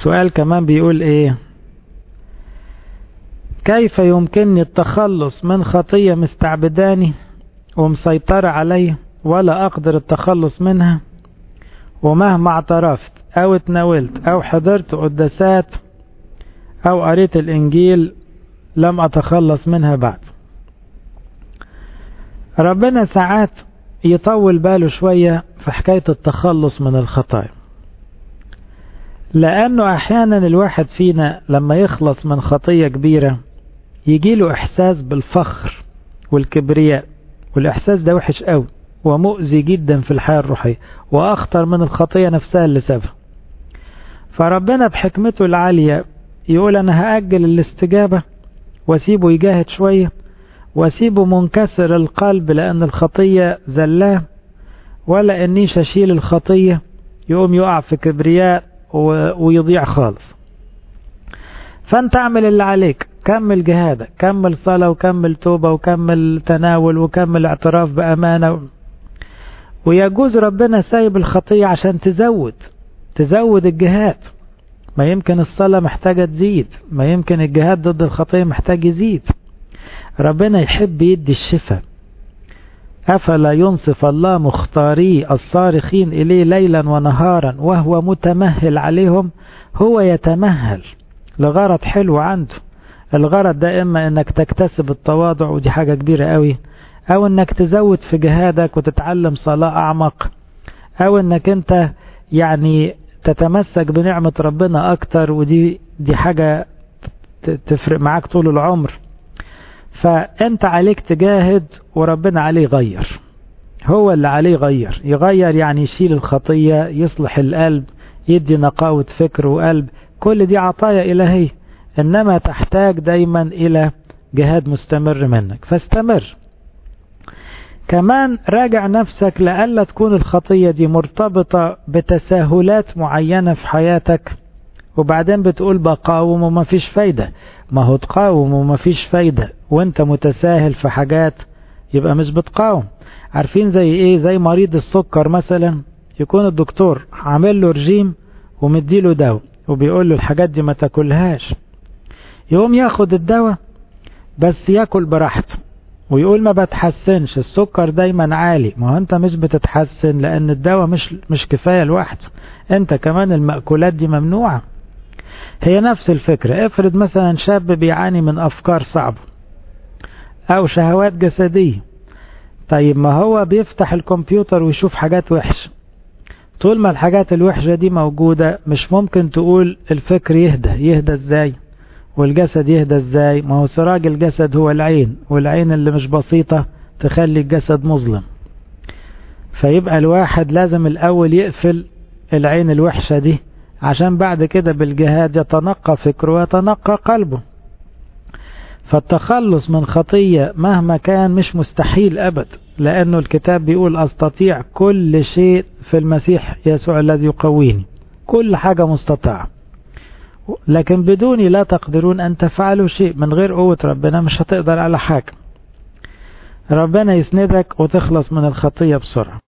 سؤال كمان بيقول ايه كيف يمكنني التخلص من خطية مستعبداني ومسيطرة علي ولا أقدر التخلص منها ومهما اعترفت أو اتناولت أو حضرت قداسات أو قريت الإنجيل لم أتخلص منها بعد ربنا ساعات يطول باله شوية في حكاية التخلص من الخطايا لأنه أحيانا الواحد فينا لما يخلص من خطية كبيرة يجيله إحساس بالفخر والكبرياء والإحساس ده وحش قوي ومؤذي جدا في الحياة الروحية وأخطر من الخطية نفسها اللي سابها فربنا بحكمته العالية يقول أنا هأجل الاستجابة واسيبه يجاهد شوية واسيبه منكسر القلب لأن الخطية زلاه ولا أنيش أشيل الخطية يقوم يقع في كبرياء ويضيع خالص فأنت اعمل اللي عليك كمل جهادك كمل صلاة وكمل توبة وكمل تناول وكمل اعتراف بأمانة ويجوز ربنا سايب الخطية عشان تزود تزود الجهاد ما يمكن الصلاة محتاجة تزيد ما يمكن الجهاد ضد الخطية محتاج يزيد ربنا يحب يدي الشفاء أفلا ينصف الله مختاري الصارخين إليه ليلا ونهارا وهو متمهل عليهم هو يتمهل لغرض حلو عنده الغرض ده إما إنك تكتسب التواضع ودي حاجة كبيرة قوي أو إنك تزود في جهادك وتتعلم صلاة أعمق أو إنك أنت يعني تتمسك بنعمة ربنا أكتر ودي دي حاجة تفرق معاك طول العمر فأنت عليك تجاهد وربنا عليه يغير هو اللي عليه يغير يغير يعني يشيل الخطية يصلح القلب يدي نقاوة فكر وقلب كل دي عطايا إلهية إنما تحتاج دايما إلى جهاد مستمر منك فاستمر كمان راجع نفسك لألا تكون الخطية دي مرتبطة بتساهلات معينة في حياتك وبعدين بتقول بقاوم وما فيش فايدة ما هو تقاوم وما فيش فايدة وانت متساهل في حاجات يبقى مش بتقاوم عارفين زي ايه زي مريض السكر مثلا يكون الدكتور عامل له رجيم ومديله دواء وبيقول له الحاجات دي ما تاكلهاش يقوم ياخد الدواء بس ياكل براحته ويقول ما بتحسنش السكر دايما عالي ما هو انت مش بتتحسن لان الدواء مش مش كفايه لوحده انت كمان المأكولات دي ممنوعه هي نفس الفكرة افرض مثلا شاب بيعاني من افكار صعبة او شهوات جسدية طيب ما هو بيفتح الكمبيوتر ويشوف حاجات وحشة طول ما الحاجات الوحشة دي موجودة مش ممكن تقول الفكر يهدى يهدى ازاي والجسد يهدى ازاي ما هو سراج الجسد هو العين والعين اللي مش بسيطة تخلي الجسد مظلم فيبقى الواحد لازم الاول يقفل العين الوحشة دي عشان بعد كده بالجهاد يتنقى فكره ويتنقى قلبه فالتخلص من خطية مهما كان مش مستحيل أبد لأنه الكتاب بيقول أستطيع كل شيء في المسيح يسوع الذي يقويني كل حاجة مستطاعة لكن بدوني لا تقدرون أن تفعلوا شيء من غير قوة ربنا مش هتقدر على حاجة ربنا يسندك وتخلص من الخطية بسرعة